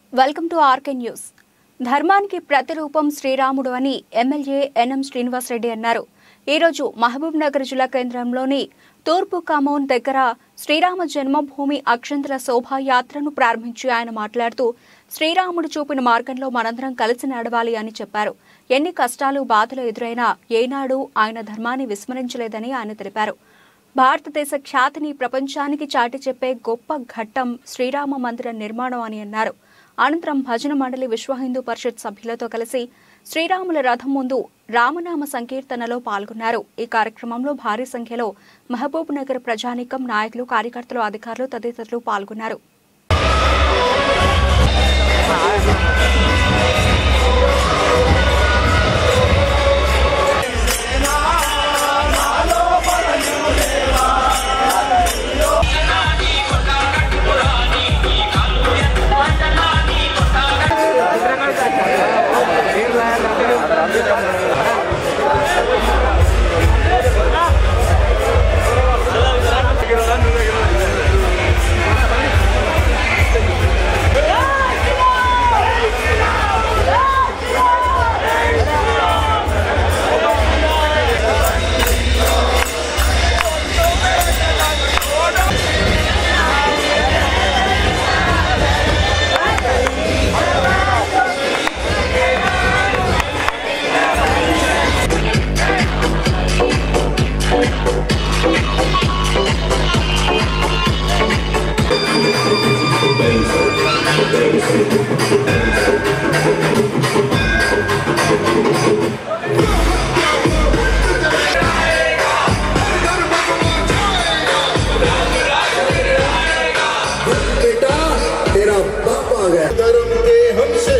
welcome to RK news ధర్మానికి ప్రతిరూపం శ్రీరాముడు అని ఎమ్మెల్యే ఎన్ఎం శ్రీనివాసరెడ్డి అన్నారు ఈరోజు మహబూబ్ నగర్ జిల్లా కేంద్రంలోని తూర్పు కమౌన్ దగ్గర శ్రీరామ జన్మభూమి అక్షంతల శోభాయాత్రను ప్రారంభించి ఆయన మాట్లాడుతూ శ్రీరాముడు చూపిన మార్గంలో మనందరం కలిసి నడవాలి అని చెప్పారు ఎన్ని కష్టాలు బాధలు ఎదురైనా ఏనాడు ఆయన ధర్మాన్ని విస్మరించలేదని ఆయన తెలిపారు భారతదేశ ఖ్యాతిని ప్రపంచానికి చాటి చెప్పే గొప్ప ఘట్టం శ్రీరామ మందిర నిర్మాణం అని అన్నారు అనంతరం భజన మండలి విశ్వ హిందూ పరిషత్ సభ్యులతో కలిసి శ్రీరాముల రథం ముందు రామనామ సంకీర్తనలో పాల్గొన్నారు ఈ కార్యక్రమంలో భారీ సంఖ్యలో మహబూబ్ నగర్ ప్రజానీకం నాయకులు కార్యకర్తలు అధికారులు తదితరులు పాల్గొన్నారు बेटा तेरा बाप आ गया धर्म के हमसे